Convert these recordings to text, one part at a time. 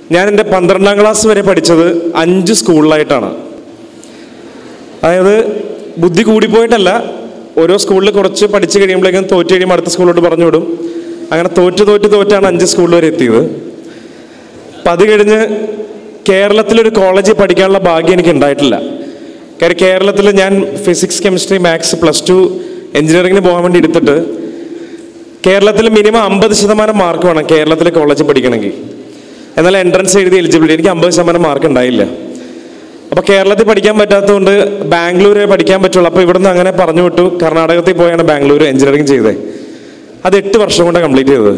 ഞാൻ എൻ്റെ പന്ത്രണ്ടാം ക്ലാസ് വരെ പഠിച്ചത് അഞ്ച് സ്കൂളിലായിട്ടാണ് അതായത് ബുദ്ധി കൂടിപ്പോയിട്ടല്ല ഓരോ സ്കൂളിൽ കുറച്ച് പഠിച്ചു കഴിയുമ്പോഴേക്കും തോറ്റ് കഴിയുമ്പോൾ അടുത്ത സ്കൂളിലോട്ട് പറഞ്ഞു വിടും അങ്ങനെ തോറ്റ് തോറ്റ് തോറ്റാണ് അഞ്ച് സ്കൂളിൽ വരെ എത്തിയത് അപ്പം അത് കഴിഞ്ഞ് കേരളത്തിലൊരു കോളേജിൽ പഠിക്കാനുള്ള ഭാഗ്യം എനിക്ക് ഉണ്ടായിട്ടില്ല കാര്യം കേരളത്തിൽ ഞാൻ physics chemistry maths plus two എഞ്ചിനീയറിംഗിന് പോകാൻ വേണ്ടി എടുത്തിട്ട് കേരളത്തിൽ മിനിമം അമ്പത് ശതമാനം മാർക്ക് വേണം കേരളത്തിലെ കോളേജിൽ പഠിക്കണമെങ്കിൽ എന്നാൽ എൻട്രൻസ് എഴുതി എലിജിബിലിറ്റി എനിക്ക് അമ്പത് ശതമാനം മാർക്ക് ഉണ്ടായില്ല അപ്പോൾ കേരളത്തിൽ പഠിക്കാൻ പറ്റാത്തതുകൊണ്ട് ബാംഗ്ലൂർ പഠിക്കാൻ പറ്റുള്ളൂ അപ്പോൾ ഇവിടുന്ന് അങ്ങനെ പറഞ്ഞു വിട്ടു കർണാടകത്തിൽ പോയാണ് ബാംഗ്ലൂർ എഞ്ചിനീയറിംഗ് ചെയ്തത് അത് എട്ട് വർഷം കൊണ്ട് കംപ്ലീറ്റ് ചെയ്തത്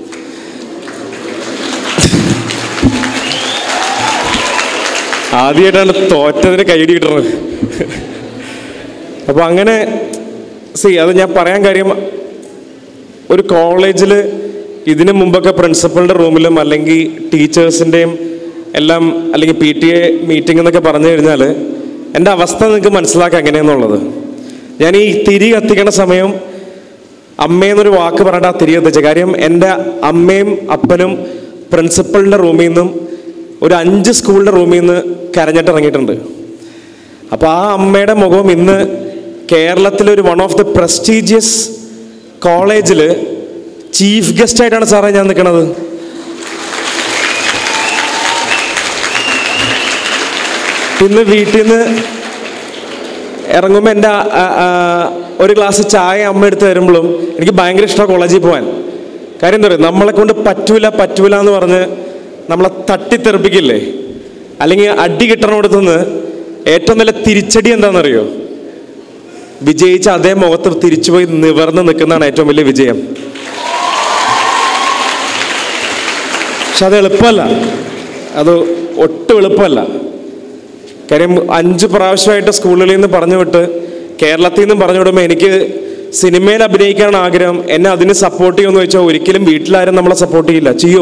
ആദ്യമായിട്ടാണ് തോറ്റതിന് കൈയടി കിട്ടുന്നത് അപ്പോൾ അങ്ങനെ സി അത് ഞാൻ പറയാൻ കാര്യം ഒരു കോളേജിൽ ഇതിനു മുമ്പൊക്കെ പ്രിൻസിപ്പളിൻ്റെ റൂമിലും അല്ലെങ്കിൽ ടീച്ചേഴ്സിൻ്റെയും എല്ലാം അല്ലെങ്കിൽ പി ടി എ മീറ്റിംഗ് എന്നൊക്കെ പറഞ്ഞു കഴിഞ്ഞാൽ എൻ്റെ അവസ്ഥ നിങ്ങൾക്ക് മനസ്സിലാക്കാം എങ്ങനെയെന്നുള്ളത് ഞാൻ ഈ തിരി കത്തിക്കണ സമയം അമ്മയെന്നൊരു വാക്ക് പറഞ്ഞിട്ട് ആ തിരി കത്തിച്ച കാര്യം എൻ്റെ അമ്മയും അപ്പനും പ്രിൻസിപ്പളിൻ്റെ റൂമിൽ നിന്നും ഒരു അഞ്ച് സ്കൂളിൻ്റെ റൂമിൽ നിന്ന് കരഞ്ഞിട്ട് ഇറങ്ങിയിട്ടുണ്ട് അപ്പോൾ ആ അമ്മയുടെ മുഖം ഇന്ന് കേരളത്തിലെ ഒരു വൺ ഓഫ് ദി പ്രസ്റ്റീജിയസ് കോളേജിൽ ചീഫ് ഗസ്റ്റ് ആയിട്ടാണ് സാറേ ഞാൻ നിൽക്കുന്നത് ഇന്ന് വീട്ടിൽ നിന്ന് ഇറങ്ങുമ്പോൾ എൻ്റെ ആ, ആ, ഒരു ഗ്ലാസ് ചായ അമ്മ എടുത്ത് തരുമ്പോഴും എനിക്ക് ഭയങ്കര ഇഷ്ടമാണ് കോളേജിൽ പോകാൻ കാര്യം എന്താ പറയുക നമ്മളെ കൊണ്ട് പറ്റൂല പറ്റൂല എന്ന് പറഞ്ഞ് നമ്മളെ തട്ടിത്തെറിപ്പിക്കില്ലേ അല്ലെങ്കിൽ അടി കിട്ടണോടത്തുനിന്ന് ഏറ്റവും നല്ല തിരിച്ചടി എന്താണെന്നറിയോ വിജയിച്ച അതേ മുഖത്ത് തിരിച്ചുപോയി നിവർന്ന് നിൽക്കുന്നതാണ് ഏറ്റവും വലിയ വിജയം പക്ഷെ അത് എളുപ്പമല്ല അത് ഒട്ടും എളുപ്പമല്ല കാര്യം അഞ്ച് പ്രാവശ്യമായിട്ട് സ്കൂളുകളിൽ നിന്ന് പറഞ്ഞു വിട്ട് കേരളത്തിൽ നിന്നും പറഞ്ഞു വിടുമ്പോൾ എനിക്ക് സിനിമയിൽ അഭിനയിക്കാനാണ് ആഗ്രഹം എന്നെ അതിന് സപ്പോർട്ട് ചെയ്യുമെന്ന് ചോദിച്ചാൽ ഒരിക്കലും വീട്ടിലാരും നമ്മളെ സപ്പോർട്ട് ചെയ്യില്ല ചെയ്യോ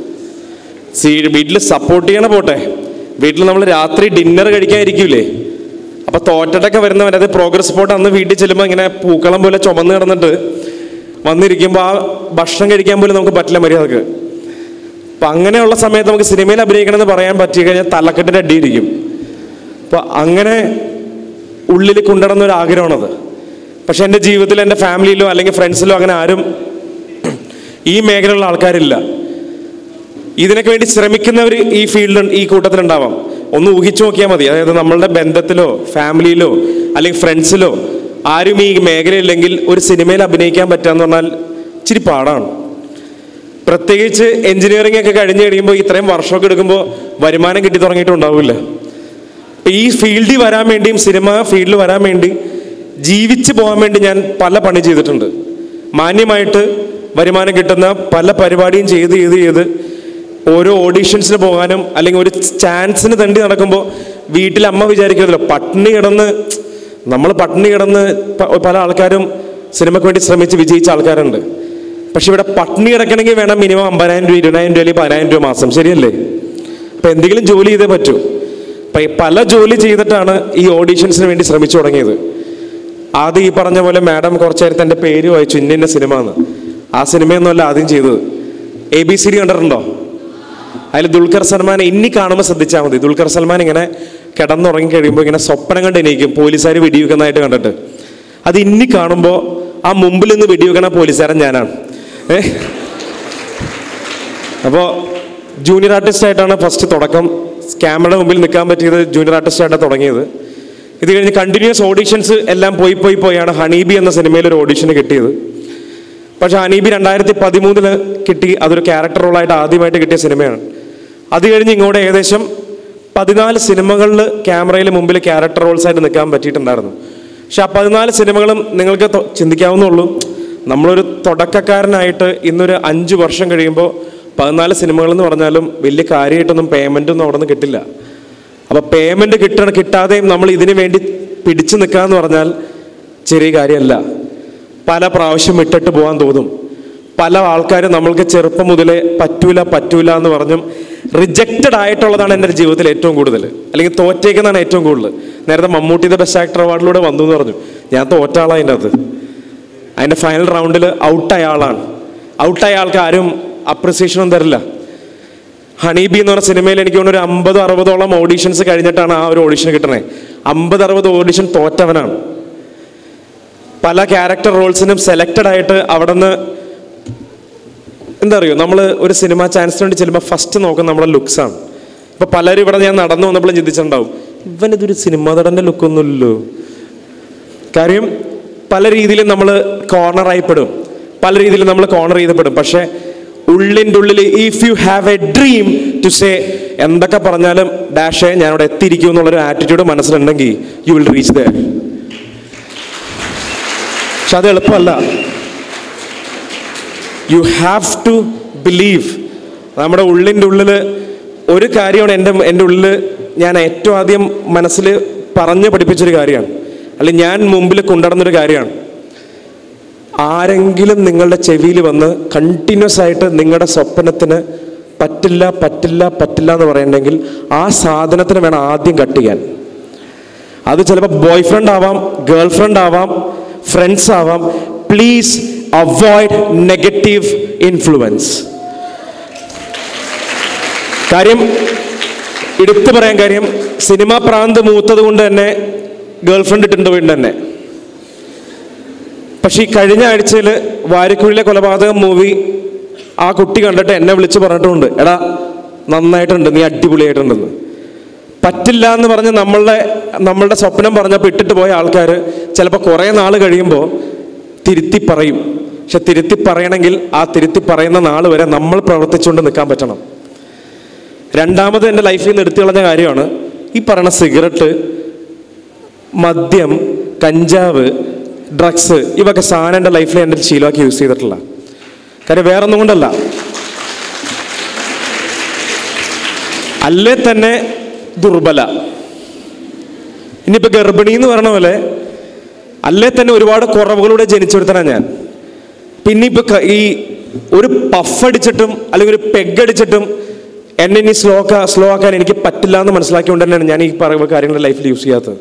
സീ വീട്ടിൽ സപ്പോർട്ട് ചെയ്യണ പോട്ടെ വീട്ടിൽ നമ്മൾ രാത്രി ഡിന്നർ കഴിക്കാതിരിക്കൂലേ അപ്പൊ തോറ്റട്ടൊക്കെ വരുന്നവൻ അത് പ്രോഗ്രസ് സ്പോട്ട് അന്ന് വീട്ടിൽ ചെല്ലുമ്പോൾ ഇങ്ങനെ പൂക്കളം പോലെ ചുമന്ന് കിടന്നിട്ട് വന്നിരിക്കുമ്പോൾ ആ ഭക്ഷണം കഴിക്കാൻ പോലും നമുക്ക് പറ്റില്ല മര്യാദക്ക് അപ്പൊ അങ്ങനെയുള്ള സമയത്ത് നമുക്ക് സിനിമയിൽ അഭിനയിക്കണം എന്ന് പറയാൻ പറ്റി കഴിഞ്ഞാൽ തലക്കെട്ടിന്റെ അടിയിരിക്കും അപ്പൊ അങ്ങനെ ഉള്ളിൽ കൊണ്ടുനടന്ന ഒരു ആഗ്രഹമാണത് പക്ഷെ എൻ്റെ ജീവിതത്തിൽ എൻ്റെ ഫാമിലിയിലോ അല്ലെങ്കിൽ ഫ്രണ്ട്സിലോ അങ്ങനെ ആരും ഈ മേഖലയിലുള്ള ആൾക്കാരില്ല ഇതിനൊക്കെ വേണ്ടി ശ്രമിക്കുന്നവർ ഈ ഫീൽഡിൽ ഈ കൂട്ടത്തിലുണ്ടാവാം ഒന്ന് ഊഹിച്ചു നോക്കിയാൽ മതി അതായത് നമ്മളുടെ ബന്ധത്തിലോ ഫാമിലിയിലോ അല്ലെങ്കിൽ ഫ്രണ്ട്സിലോ ആരും ഈ മേഖലയില്ലെങ്കിൽ ഒരു സിനിമയിൽ അഭിനയിക്കാൻ പറ്റാന്ന് പറഞ്ഞാൽ ഇച്ചിരി പാടാണ് പ്രത്യേകിച്ച് എഞ്ചിനീയറിംഗ് ഒക്കെ കഴിഞ്ഞ് കഴിയുമ്പോൾ ഇത്രയും വർഷമൊക്കെ എടുക്കുമ്പോൾ വരുമാനം കിട്ടി തുടങ്ങിയിട്ടുണ്ടാവില്ല അപ്പൊ ഈ ഫീൽഡിൽ വരാൻ വേണ്ടിയും സിനിമ ഫീൽഡിൽ വരാൻ വേണ്ടി ജീവിച്ചു പോകാൻ വേണ്ടി ഞാൻ പല പണി ചെയ്തിട്ടുണ്ട് മാന്യമായിട്ട് വരുമാനം കിട്ടുന്ന പല പരിപാടിയും ചെയ്ത് ചെയ്ത് ചെയ്ത് ഓരോ ഓഡീഷൻസിന് പോകാനും അല്ലെങ്കിൽ ഒരു ചാൻസിന് തണ്ടി നടക്കുമ്പോൾ വീട്ടിൽ അമ്മ വിചാരിക്കുമല്ലോ പട്ടിണി കിടന്ന് നമ്മൾ പട്ടിണി കിടന്ന് പ- പല ആൾക്കാരും സിനിമയ്ക്ക് വേണ്ടി ശ്രമിച്ച് വിജയിച്ച ആൾക്കാരുണ്ട് പക്ഷെ ഇവിടെ പട്ടിണി കിടക്കണമെങ്കിൽ വേണം മിനിമം അമ്പതിനായിരം രൂപ ഇരുപതിനായിരം രൂപ അല്ലെങ്കിൽ പതിനായിരം രൂപ മാസം ശരിയല്ലേ അപ്പൊ എന്തെങ്കിലും ജോലി ചെയ്തേ പറ്റൂ അപ്പൊ ഈ പല ജോലി ചെയ്തിട്ടാണ് ഈ ഓഡീഷൻസിന് വേണ്ടി ശ്രമിച്ചു തുടങ്ങിയത് ആദ്യം ഈ പറഞ്ഞ പോലെ മാഡം കുറച്ചു നേരത്തെ എൻ്റെ പേര് വായിച്ചു ഇന്ന ഇന്ന സിനിമ എന്ന് ആ സിനിമയൊന്നുമല്ല ആദ്യം ചെയ്തത് എ ബി സി ഡി കണ്ടിട്ടുണ്ടോ അതിൽ ദുൽഖർ സൽമാൻ ഇനി കാണുമ്പോൾ ശ്രദ്ധിച്ചാൽ മതി ദുൽഖർ സൽമാൻ ഇങ്ങനെ കിടന്നുറങ്ങി കഴിയുമ്പോൾ ഇങ്ങനെ സ്വപ്നം കണ്ട് എണീക്കും പോലീസുകാർ വെടിവെക്കുന്നതായിട്ട് കണ്ടിട്ട് അത് ഇനി കാണുമ്പോൾ ആ മുമ്പിൽ നിന്ന് വെടിവെക്കണ പോലീസുകാരൻ ഞാനാണ് ഏ അപ്പോൾ ജൂനിയർ ആർട്ടിസ്റ്റ് ആയിട്ടാണ് ഫസ്റ്റ് തുടക്കം ക്യാമറയുടെ മുമ്പിൽ നിൽക്കാൻ പറ്റിയത് ജൂനിയർ ആർട്ടിസ്റ്റ് ആയിട്ടാണ് തുടങ്ങിയത് ഇത് കഴിഞ്ഞ് കണ്ടിന്യൂസ് ഓഡീഷൻസ് എല്ലാം പോയി പോയി പോയാണ് ഹണീബി എന്ന സിനിമയിൽ ഒരു ഓഡീഷന് കിട്ടിയത് പക്ഷെ ഹണീബി രണ്ടായിരത്തി പതിമൂന്നില് കിട്ടി അതൊരു ക്യാരക്ടർ റോളായിട്ട് ആദ്യമായിട്ട് കിട്ടിയ സിനിമയാണ് അത് കഴിഞ്ഞ് ഇങ്ങോട്ട് ഏകദേശം പതിനാല് സിനിമകളിൽ ക്യാമറയിൽ മുമ്പിൽ ക്യാരക്ടർ റോൾസ് ആയിട്ട് നിൽക്കാൻ പറ്റിയിട്ടുണ്ടായിരുന്നു പക്ഷെ ആ പതിനാല് സിനിമകളും നിങ്ങൾക്ക് തൊ- ചിന്തിക്കാവുന്നുള്ളൂ നമ്മളൊരു തുടക്കക്കാരനായിട്ട് ഇന്നൊരു അഞ്ച് വർഷം കഴിയുമ്പോൾ പതിനാല് സിനിമകൾ എന്ന് പറഞ്ഞാലും വലിയ കാര്യമായിട്ടൊന്നും പേയ്മെൻ്റ് ഒന്നും അവിടെ നിന്ന് കിട്ടില്ല അപ്പോൾ പേയ്മെൻറ്റ് കിട്ടണ കിട്ടാതെയും നമ്മൾ ഇതിനു വേണ്ടി പിടിച്ചു നിൽക്കുക എന്ന് പറഞ്ഞാൽ ചെറിയ കാര്യമല്ല പല പ്രാവശ്യം ഇട്ടിട്ട് പോകാൻ തോന്നും പല ആൾക്കാരും നമ്മൾക്ക് ചെറുപ്പം മുതലേ പറ്റൂല പറ്റൂല എന്ന് പറഞ്ഞും റിജക്റ്റഡ് ആയിട്ടുള്ളതാണ് എൻ്റെ ജീവിതത്തിൽ ഏറ്റവും കൂടുതൽ അല്ലെങ്കിൽ തോറ്റേക്കുന്നതാണ് ഏറ്റവും കൂടുതൽ നേരത്തെ മമ്മൂട്ടിയുടെ ബെസ്റ്റ് ആക്ടർ അവാർഡിലൂടെ വന്നു എന്ന് പറഞ്ഞു ഞാൻ തോറ്റ ആളാണ് അതിൻ്റെ അകത്ത് അതിൻ്റെ ഫൈനൽ റൗണ്ടിൽ ഔട്ടായ ആളാണ് ഔട്ടായ ആൾക്ക് ആരും അപ്രിസിയേഷനൊന്നും തരില്ല ഹണീബി എന്ന് പറഞ്ഞ സിനിമയിൽ എനിക്ക് തോന്നുന്നു ഒരു അമ്പത് അറുപതോളം ഓഡീഷൻസ് കഴിഞ്ഞിട്ടാണ് ആ ഒരു ഓഡീഷൻ കിട്ടണേ അമ്പത് അറുപത് ഓഡീഷൻ തോറ്റവനാണ് പല ക്യാരക്ടർ റോൾസിനും സെലക്റ്റഡ് ആയിട്ട് അവിടെ നിന്ന് എന്താ അറിയോ നമ്മൾ ഒരു സിനിമ ചാൻസിന് വേണ്ടി ചെല്ലുമ്പോൾ ഫസ്റ്റ് നോക്കുന്നത് നമ്മുടെ ലുക്സാണ് ഇപ്പൊ പലരും ഇവിടെ ഞാൻ നടന്നു വന്നപ്പോൾ ചിന്തിച്ചിട്ടുണ്ടാവും ഇവനിതൊരു സിനിമ നടന്റെ ലുക്കൊന്നുമില്ലല്ലോ കാര്യം പല രീതിയിലും നമ്മൾ കോർണറായിപ്പെടും പല രീതിയിലും നമ്മൾ കോർണർ ചെയ്തപ്പെടും പക്ഷേ ഉള്ളിൻ്റെ ഉള്ളിൽ if you have a dream to say എന്തൊക്കെ പറഞ്ഞാലും ഡാഷേ ഞാൻ അവിടെ എത്തിയിരിക്കും എന്നുള്ളൊരു ആറ്റിറ്റ്യൂഡ് മനസ്സിലുണ്ടെങ്കിൽ യു വിൽ റീച്ച് ദ പക്ഷെ അത് എളുപ്പമല്ല യു ഹാവ് ടു ബിലീവ് നമ്മുടെ ഉള്ളിൻ്റെ ഉള്ളിൽ ഒരു കാര്യമാണ് എൻ്റെ എൻ്റെ ഉള്ളിൽ ഞാൻ ഏറ്റവും ആദ്യം മനസ്സിൽ പറഞ്ഞ് പഠിപ്പിച്ചൊരു കാര്യമാണ് അല്ലെങ്കിൽ ഞാൻ മുമ്പിൽ കൊണ്ടുനടന്നൊരു കാര്യമാണ് ആരെങ്കിലും നിങ്ങളുടെ ചെവിയിൽ വന്ന് കണ്ടിന്യൂസ് ആയിട്ട് നിങ്ങളുടെ സ്വപ്നത്തിന് പറ്റില്ല പറ്റില്ല പറ്റില്ല എന്ന് പറയണ്ടെങ്കിൽ ആ സാധനത്തിന് വേണം ആദ്യം കട്ട് ചെയ്യാൻ അത് ചിലപ്പോൾ ബോയ് ഫ്രണ്ട് ആവാം ഗേൾ ഫ്രണ്ട് ആവാം ഫ്രണ്ട്സ് ആവാം പ്ലീസ് അവോയ്ഡ് നെഗറ്റീവ് ഇൻഫ്ലുവൻസ് കാര്യം എടുത്തു പറയാൻ കാര്യം സിനിമ പ്രാന്ത് മൂത്തത് കൊണ്ട് തന്നെ ഗേൾ ഫ്രണ്ട് ഇട്ടുണ്ട് വീണ്ടും തന്നെ പക്ഷെ ഈ കഴിഞ്ഞ ആഴ്ചയിൽ വാരിക്കുഴിയിലെ കൊലപാതകം മൂവി ആ കുട്ടി കണ്ടിട്ട് എന്നെ വിളിച്ച് പറഞ്ഞിട്ടുണ്ട് എടാ നന്നായിട്ടുണ്ട് നീ അടിപൊളിയായിട്ടുണ്ടെന്ന് പറ്റില്ല എന്ന് പറഞ്ഞ് നമ്മളുടെ നമ്മളുടെ സ്വപ്നം പറഞ്ഞപ്പോൾ ഇട്ടിട്ട് പോയ ആൾക്കാർ ചിലപ്പോൾ കുറേ നാൾ കഴിയുമ്പോൾ തിരുത്തി പറയും പക്ഷെ തിരുത്തി പറയണമെങ്കിൽ ആ തിരുത്തി പറയുന്ന നാൾ വരെ നമ്മൾ പ്രവർത്തിച്ചുകൊണ്ട് നിൽക്കാൻ പറ്റണം രണ്ടാമത് എൻ്റെ ലൈഫിൽ നിന്ന് എടുത്തു കളഞ്ഞ കാര്യമാണ് ഈ പറയുന്ന സിഗരറ്റ് മദ്യം കഞ്ചാവ് ഡ്രഗ്സ് ഇവയൊക്കെ സാധനം എൻ്റെ ലൈഫിൽ എൻ്റെ ശീലമാക്കി യൂസ് ചെയ്തിട്ടില്ല കാര്യം വേറൊന്നും കൊണ്ടല്ല അല്ലേ തന്നെ ദുർബല ഇനിയിപ്പോൾ ഗർഭിണി എന്ന് പറഞ്ഞ പോലെ അല്ലേ തന്നെ ഒരുപാട് കുറവുകളൂടെ ജനിച്ചെടുത്തനാണ് ഞാൻ പിന്നെ ഇപ്പൊ ക- ഈ ഒരു പഫ് അടിച്ചിട്ടും അല്ലെങ്കിൽ ഒരു പെഗ് അടിച്ചിട്ടും എന്നെ ഇനി സ്ലോ സ്ലോ ആക്കാൻ എനിക്ക് പറ്റില്ല എന്ന് മനസ്സിലാക്കിക്കൊണ്ട് തന്നെയാണ് ഞാൻ ഈ പറയുന്ന കാര്യങ്ങൾ ലൈഫിൽ യൂസ് ചെയ്യാത്തത്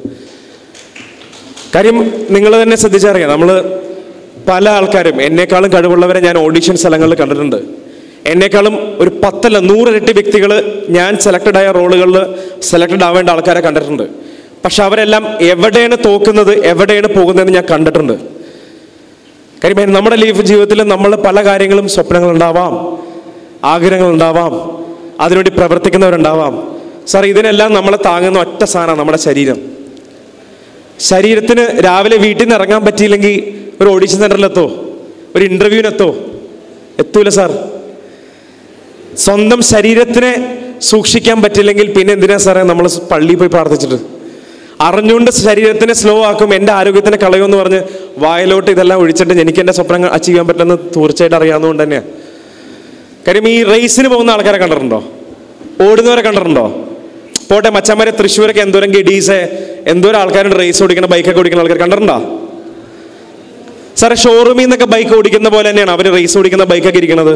കാര്യം നിങ്ങൾ തന്നെ ശ്രദ്ധിച്ചറിയാം നമ്മൾ പല ആൾക്കാരും എന്നെക്കാളും കഴിവുള്ളവരെ ഞാൻ ഓഡീഷൻ സ്ഥലങ്ങളിൽ കണ്ടിട്ടുണ്ട് എന്നെക്കാളും ഒരു പത്തല്ല നൂറിരട്ടി വ്യക്തികൾ ഞാൻ സെലക്റ്റഡ് ആയ റോളുകളിൽ സെലക്റ്റഡ് ആവേണ്ട ആൾക്കാരെ കണ്ടിട്ടുണ്ട് പക്ഷെ അവരെല്ലാം എവിടെയാണ് തോക്കുന്നത് എവിടെയാണ് പോകുന്നതെന്ന് ഞാൻ കണ്ടിട്ടുണ്ട് കാര്യം നമ്മുടെ ലൈഫ് ജീവിതത്തിൽ നമ്മൾ പല കാര്യങ്ങളും സ്വപ്നങ്ങളുണ്ടാവാം ആഗ്രഹങ്ങളുണ്ടാവാം അതിനുവേണ്ടി പ്രവർത്തിക്കുന്നവരുണ്ടാവാം സാർ ഇതിനെല്ലാം നമ്മളെ താങ്ങുന്ന ഒറ്റ സാധനമാണ് നമ്മുടെ ശരീരം ശരീരത്തിന് രാവിലെ വീട്ടിൽ നിന്ന് ഇറങ്ങാൻ പറ്റിയില്ലെങ്കിൽ ഒരു ഓഡീഷൻ സെന്ററിലെത്തോ ഒരു ഇന്റർവ്യൂവിനെത്തോ എത്തൂല സാർ സ്വന്തം ശരീരത്തിനെ സൂക്ഷിക്കാൻ പറ്റില്ലെങ്കിൽ പിന്നെ എന്തിനാ സാറേ നമ്മൾ പള്ളിയിൽ പോയി പ്രാർത്ഥിച്ചിട്ട് അറിഞ്ഞുകൊണ്ട് ശരീരത്തിനെ സ്ലോ ആക്കും എൻ്റെ ആരോഗ്യത്തിനെ കളയുമെന്ന് പറഞ്ഞ് വായിലോട്ട് ഇതെല്ലാം ഒഴിച്ചിട്ട് എനിക്ക് എൻ്റെ സ്വപ്നം അച്ചീവ് ചെയ്യാൻ പറ്റുമെന്ന് തീർച്ചയായിട്ടും അറിയാവുന്നതുകൊണ്ട് തന്നെയാണ് കാര്യം ഈ റേസിന് പോകുന്ന ആൾക്കാരെ കണ്ടിട്ടുണ്ടോ ഓടുന്നവരെ കണ്ടിട്ടുണ്ടോ പോട്ടെ മച്ചന്മാരെ തൃശ്ശൂരൊക്കെ എന്തോരം ഗഡീസ് എന്തോരം ആൾക്കാരുണ്ട് റേസ് ഓടിക്കുന്ന ബൈക്കൊക്കെ ഓടിക്കുന്ന ആൾക്കാർ കണ്ടിട്ടുണ്ടോ സാറേ ഷോറൂമിൽ നിന്നൊക്കെ ബൈക്ക് ഓടിക്കുന്ന പോലെ തന്നെയാണ് അവർ റേസ് ഓടിക്കുന്ന ബൈക്കൊക്കെ ഇരിക്കുന്നത്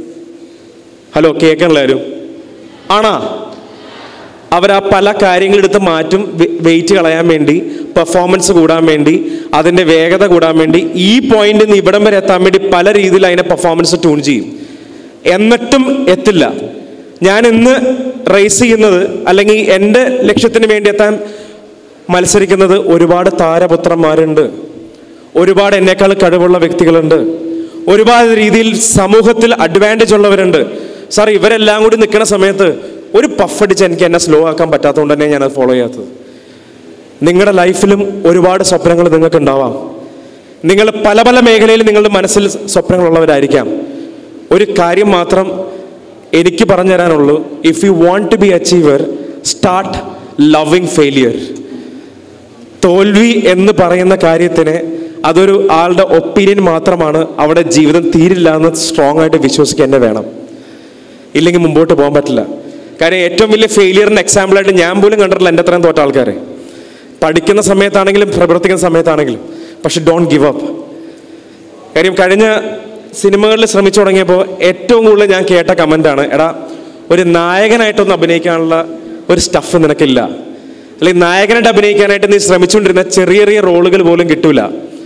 ഹലോ കേൾക്കണില്ല ആരും ആണാ അവർ ആ പല കാര്യങ്ങളെടുത്ത് മാറ്റും വെയിറ്റ് കളയാൻ വേണ്ടി പെർഫോമൻസ് കൂടാൻ വേണ്ടി അതിൻ്റെ വേഗത കൂടാൻ വേണ്ടി ഈ പോയിന്റിൽ നിന്ന് ഇവിടം വരെ എത്താൻ വേണ്ടി പല രീതിയിൽ അതിനെ പെർഫോമൻസ് ട്യൂൺ ചെയ്യും എന്നിട്ടും എത്തില്ല ഞാൻ ഇന്ന് റേസ് ചെയ്യുന്നത് അല്ലെങ്കിൽ എൻ്റെ ലക്ഷ്യത്തിന് വേണ്ടി എത്താൻ മത്സരിക്കുന്നത് ഒരുപാട് താരപുത്രന്മാരുണ്ട് ഒരുപാട് എന്നേക്കാൾ കഴിവുള്ള വ്യക്തികളുണ്ട് ഒരുപാട് രീതിയിൽ സമൂഹത്തിൽ അഡ്വാൻറ്റേജ് ഉള്ളവരുണ്ട് സാർ ഇവരെല്ലാം കൂടി നിൽക്കുന്ന സമയത്ത് ഒരു പഫ് അടിച്ച് എനിക്ക് എന്നെ സ്ലോ ആക്കാൻ പറ്റാത്തതുകൊണ്ട് തന്നെ ഞാനത് ഫോളോ ചെയ്യാത്തത് നിങ്ങളുടെ ലൈഫിലും ഒരുപാട് സ്വപ്നങ്ങൾ നിങ്ങൾക്ക് ഉണ്ടാവാം നിങ്ങൾ പല പല മേഖലയിൽ നിങ്ങളുടെ മനസ്സിൽ സ്വപ്നങ്ങളുള്ളവരായിരിക്കാം ഒരു കാര്യം മാത്രം എനിക്ക് പറഞ്ഞു തരാനുള്ളൂ if you want to be achiever start loving failure തോൽവി എന്ന് പറയുന്ന കാര്യത്തിന് അതൊരു ആളുടെ ഒപ്പീനിയൻ മാത്രമാണ് അവിടെ ജീവിതം തീരില്ല എന്ന് സ്ട്രോങ് ആയിട്ട് വിശ്വസിക്കാൻ തന്നെ വേണം ഇല്ലെങ്കിൽ മുമ്പോട്ട് പോകാൻ പറ്റില്ല കാര്യം ഏറ്റവും വലിയ ഫെയിലിയറിന് എക്സാമ്പിളായിട്ട് ഞാൻ പോലും കണ്ടിട്ടില്ല എൻ്റെ അത്രയും തോറ്റ ആൾക്കാരെ പഠിക്കുന്ന സമയത്താണെങ്കിലും പ്രവർത്തിക്കുന്ന സമയത്താണെങ്കിലും പക്ഷെ ഡോണ്ട് ഗിവ് അപ്പ് കാര്യം കഴിഞ്ഞ സിനിമകളിൽ ശ്രമിച്ചു തുടങ്ങിയപ്പോൾ ഏറ്റവും കൂടുതൽ ഞാൻ കേട്ട കമൻ്റാണ് എടാ ഒരു നായകനായിട്ടൊന്നും അഭിനയിക്കാനുള്ള ഒരു സ്റ്റഫ് നിനക്കില്ല അല്ലെങ്കിൽ നായകനായിട്ട് അഭിനയിക്കാനായിട്ട് നീ ശ്രമിച്ചുകൊണ്ടിരുന്ന ചെറിയ ചെറിയ റോളുകൾ പോലും കിട്ടൂല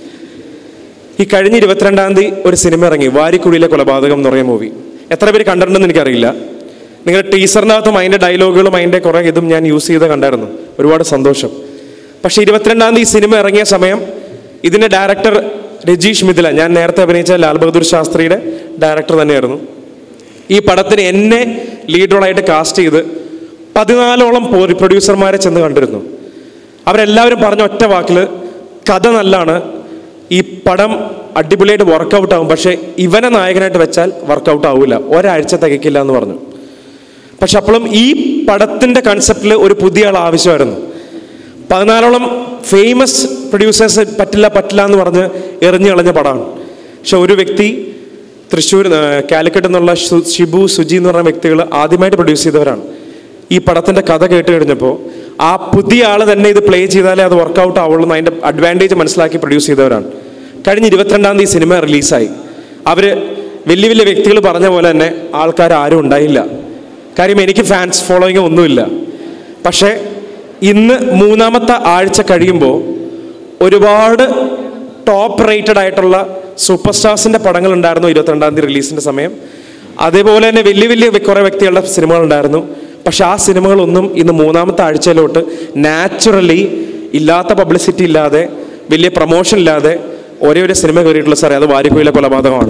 ഈ കഴിഞ്ഞ ഇരുപത്തിരണ്ടാം തീയതി ഒരു സിനിമ ഇറങ്ങി വാരിക്കുഴിയിലെ കൊലപാതകം എന്ന് പറയുന്ന മൂവി എത്ര പേര് കണ്ടിട്ടുണ്ടെന്ന് എനിക്കറിയില്ല നിങ്ങളുടെ ടീച്ചറിനകത്തും അതിൻ്റെ ഡയലോഗുകളും അതിൻ്റെ കുറേ ഇതും ഞാൻ യൂസ് ചെയ്ത് കണ്ടായിരുന്നു ഒരുപാട് സന്തോഷം പക്ഷേ ഇരുപത്തിരണ്ടാം തീയതി സിനിമ ഇറങ്ങിയ സമയം ഇതിൻ്റെ ഡയറക്ടർ രജീഷ് മിഥില ഞാൻ നേരത്തെ അഭിനയിച്ച ലാൽ ബഹദൂർ ശാസ്ത്രിയുടെ ഡയറക്ടർ തന്നെയായിരുന്നു ഈ പടത്തിന് എന്നെ ലീഡ് റോളായിട്ട് കാസ്റ്റ് ചെയ്ത് പതിനാലോളം പ്രൊഡ്യൂസർമാരെ ചെന്ന് കണ്ടിരുന്നു അവരെല്ലാവരും പറഞ്ഞ ഒറ്റ വാക്കിൽ കഥ നല്ലാണ് ഈ പടം അടിപൊളിയായിട്ട് വർക്കൗട്ട് ആവും പക്ഷേ ഇവനെ നായകനായിട്ട് വെച്ചാൽ വർക്കൗട്ട് ആവില്ല ഒരാഴ്ച തികയ്ക്കില്ല എന്ന് പറഞ്ഞു പക്ഷെ അപ്പോഴും ഈ പടത്തിൻ്റെ കൺസെപ്റ്റിൽ ഒരു പുതിയ ആൾ ആവശ്യമായിരുന്നു പതിനാലോളം ഫേമസ് പ്രൊഡ്യൂസേഴ്സ് പറ്റില്ല പറ്റില്ല എന്ന് പറഞ്ഞ് എറിഞ്ഞു കളഞ്ഞ പടമാണ് പക്ഷെ ഒരു വ്യക്തി തൃശ്ശൂർ ആ, കാലിക്കറ്റ് എന്നുള്ള ഷു- ഷിബു സുജി എന്ന് പറഞ്ഞ വ്യക്തികൾ ആദ്യമായിട്ട് പ്രൊഡ്യൂസ് ചെയ്തവരാണ് ഈ പടത്തിൻ്റെ കഥ കേട്ട് കഴിഞ്ഞപ്പോൾ ആ പുതിയ ആൾ തന്നെ ഇത് പ്ലേ ചെയ്താലേ അത് വർക്കൗട്ട് ആവുള്ളൂ എന്ന് അതിൻ്റെ അഡ്വാൻറ്റേജ് മനസ്സിലാക്കി പ്രൊഡ്യൂസ് ചെയ്തവരാണ് കഴിഞ്ഞ ഇരുപത്തിരണ്ടാം തീയതി സിനിമ റിലീസായി അവർ വലിയ വലിയ വ്യക്തികൾ പറഞ്ഞ പോലെ തന്നെ ആൾക്കാർ ആരും ഉണ്ടായില്ല കാര്യം എനിക്ക് ഫാൻസ് ഫോളോയിങ് ഒന്നുമില്ല പക്ഷേ ഇന്ന് മൂന്നാമത്തെ ആഴ്ച കഴിയുമ്പോൾ ഒരുപാട് ടോപ്പ് റേറ്റഡ് ആയിട്ടുള്ള സൂപ്പർ സ്റ്റാർസിൻ്റെ പടങ്ങൾ ഉണ്ടായിരുന്നു ഇരുപത്തിരണ്ടാം തീയതി റിലീസിൻ്റെ സമയം അതേപോലെ തന്നെ വലിയ വലിയ കുറേ വ്യക്തികളുടെ സിനിമകൾ ഉണ്ടായിരുന്നു പക്ഷെ ആ സിനിമകളൊന്നും ഇന്ന് മൂന്നാമത്തെ ആഴ്ചയിലോട്ട് നാച്ചുറലി ഇല്ലാത്ത പബ്ലിസിറ്റി ഇല്ലാതെ വലിയ പ്രൊമോഷൻ ഇല്ലാതെ ഒരേ ഒരു സിനിമ കയറിയിട്ടുള്ള സാറേ അത് വാരിക്കോയിലെ കൊലപാതകമാണ്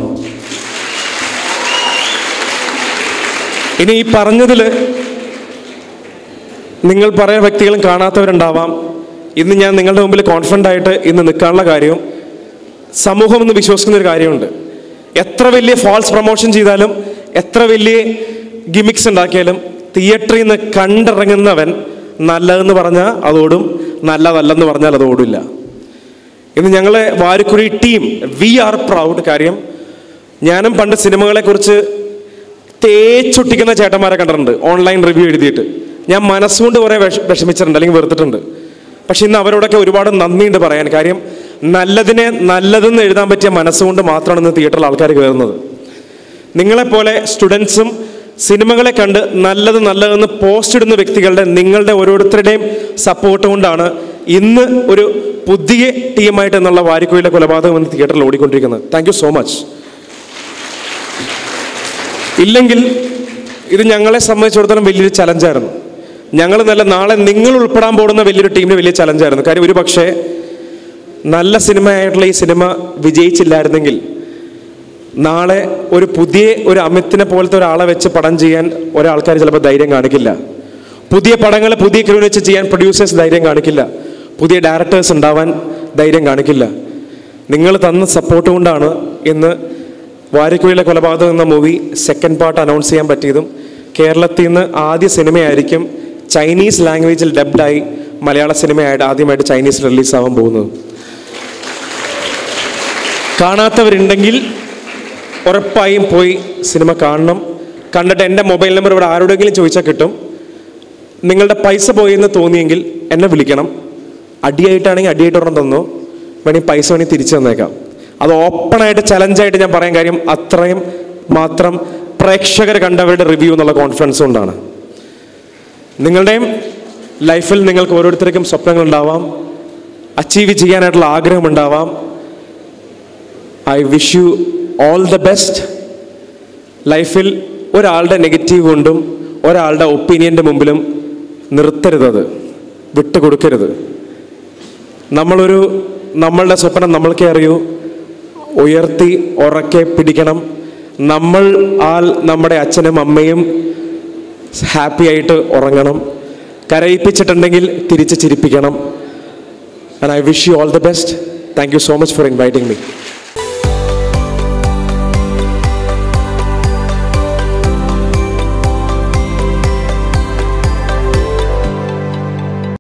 ഇനി ഈ പറഞ്ഞതിൽ നിങ്ങൾ പറയുന്ന വ്യക്തികളും കാണാത്തവരുണ്ടാവാം ഇന്ന് ഞാൻ നിങ്ങളുടെ മുമ്പിൽ കോൺഫിഡൻ്റ് ആയിട്ട് ഇന്ന് നിൽക്കാനുള്ള കാര്യവും സമൂഹം എന്ന് വിശ്വസിക്കുന്ന ഒരു കാര്യമുണ്ട് എത്ര വലിയ ഫാൾസ് പ്രൊമോഷൻ ചെയ്താലും എത്ര വലിയ ഗിമിക്സ് ഉണ്ടാക്കിയാലും തിയേറ്ററിൽ നിന്ന് കണ്ടിറങ്ങുന്നവൻ നല്ലതെന്ന് പറഞ്ഞാൽ അതോടും നല്ലതല്ലെന്ന് പറഞ്ഞാൽ അത് ഓടില്ല ഇന്ന് ഞങ്ങളെ Varikkuzhi team we are proud കാര്യം ഞാനും പണ്ട് സിനിമകളെക്കുറിച്ച് തേച്ചൊട്ടിക്കുന്ന ചേട്ടന്മാരെ കണ്ടിട്ടുണ്ട് ഓൺലൈൻ റിവ്യൂ എഴുതിയിട്ട് ഞാൻ മനസ്സുകൊണ്ട് കുറേ വിഷ വിഷമിച്ചിട്ടുണ്ട് അല്ലെങ്കിൽ വെറുത്തിട്ടുണ്ട് പക്ഷെ ഇന്ന് അവരോടൊക്കെ ഒരുപാട് നന്ദിയുണ്ട് പറയാൻ കാര്യം നല്ലതിനെ നല്ലതെന്ന് എഴുതാൻ പറ്റിയ മനസ്സുകൊണ്ട് മാത്രമാണ് ഇന്ന് തിയേറ്ററിൽ ആൾക്കാർ കയറുന്നത് നിങ്ങളെപ്പോലെ സ്റ്റുഡൻസും സിനിമകളെ കണ്ട് നല്ലത് നല്ലതെന്ന് പോസ്റ്റ് ഇടുന്ന വ്യക്തികളുടെ നിങ്ങളുടെ ഓരോരുത്തരുടെയും സപ്പോർട്ട് കൊണ്ടാണ് ഇന്ന് ഒരു പുതിയ ടീമായിട്ട് എന്നുള്ള വാരിക്കോയിലെ കൊലപാതകം എന്ന് തിയേറ്ററിൽ ഓടിക്കൊണ്ടിരിക്കുന്നത് താങ്ക് യു സോ മച്ച് ഇല്ലെങ്കിൽ ഇത് ഞങ്ങളെ സംബന്ധിച്ചിടത്തോളം വലിയൊരു ചലഞ്ചായിരുന്നു ഞങ്ങൾ നല്ല നാളെ നിങ്ങൾ ഉൾപ്പെടാൻ പോകുന്ന വലിയൊരു ടീമിന് വലിയ ചലഞ്ചായിരുന്നു കാര്യം ഒരു പക്ഷേ നല്ല സിനിമയായിട്ടുള്ള ഈ സിനിമ വിജയിച്ചില്ലായിരുന്നെങ്കിൽ നാളെ ഒരു പുതിയ ഒരു അമിത്തിനെ പോലത്തെ ഒരാളെ വെച്ച് പടം ചെയ്യാൻ ഒരാൾക്കാർ ചിലപ്പോൾ ധൈര്യം കാണിക്കില്ല പുതിയ പടങ്ങൾ പുതിയ ക്രൂവിന് വെച്ച് ചെയ്യാൻ പ്രൊഡ്യൂസേഴ്സ് ധൈര്യം കാണിക്കില്ല പുതിയ ഡയറക്ടേഴ്സ് ഉണ്ടാവാൻ ധൈര്യം കാണിക്കില്ല നിങ്ങൾ തന്ന സപ്പോർട്ട് കൊണ്ടാണ് ഇന്ന് വാരിക്കുഴിയിലെ കൊലപാതകം എന്ന മൂവി സെക്കൻഡ് പാർട്ട് അനൗൺസ് ചെയ്യാൻ പറ്റിയതും കേരളത്തിൽ നിന്ന് ആദ്യ സിനിമയായിരിക്കും ചൈനീസ് ലാംഗ്വേജിൽ ഡബ്ഡായി മലയാള സിനിമയായിട്ട് ആദ്യമായിട്ട് ചൈനീസ് റിലീസാവാൻ പോകുന്നത് കാണാത്തവരുണ്ടെങ്കിൽ ഉറപ്പായും പോയി സിനിമ കാണണം കണ്ടിട്ട് എൻ്റെ മൊബൈൽ നമ്പർ ഇവിടെ ആരോടെങ്കിലും ചോദിച്ചാൽ കിട്ടും നിങ്ങളുടെ പൈസ പോയെന്ന് തോന്നിയെങ്കിൽ എന്നെ വിളിക്കണം അടിയായിട്ടാണെങ്കിൽ അടിയായിട്ട് ഒരെണ്ണം തന്നോ വേണമെങ്കിൽ പൈസ വേണമെങ്കിൽ തിരിച്ചു തന്നേക്കാം അത് ഓപ്പണായിട്ട് ചലഞ്ചായിട്ട് ഞാൻ പറയാൻ കാര്യം അത്രയും മാത്രം പ്രേക്ഷകർ കണ്ടവരുടെ റിവ്യൂ എന്നുള്ള കോൺഫിഡൻസ് കൊണ്ടാണ് നിങ്ങളുടെയും ലൈഫിൽ നിങ്ങൾക്ക് ഓരോരുത്തർക്കും സ്വപ്നങ്ങൾ ഉണ്ടാവാം അച്ചീവ് ചെയ്യാനായിട്ടുള്ള ആഗ്രഹമുണ്ടാവാം I wish you all the best ലൈഫിൽ ഒരാളുടെ നെഗറ്റീവ് കൊണ്ടും ഒരാളുടെ ഒപ്പീനിയൻ്റെ മുമ്പിലും നിർത്തരുതത് വിട്ടുകൊടുക്കരുത് നമ്മളൊരു നമ്മളുടെ സ്വപ്നം നമ്മൾക്കേ അറിയൂ ഉയർത്തി ഉറക്കെ പിടിക്കണം നമ്മൾ ആൽ നമ്മുടെ അച്ഛനും അമ്മയും ഹാപ്പി ആയിട്ട് ഉറങ്ങണം കരയിപ്പിച്ചിട്ടുണ്ടെങ്കിൽ തിരിച്ച് ചിരിപ്പിക്കണം and I wish you all the best thank you so much for inviting me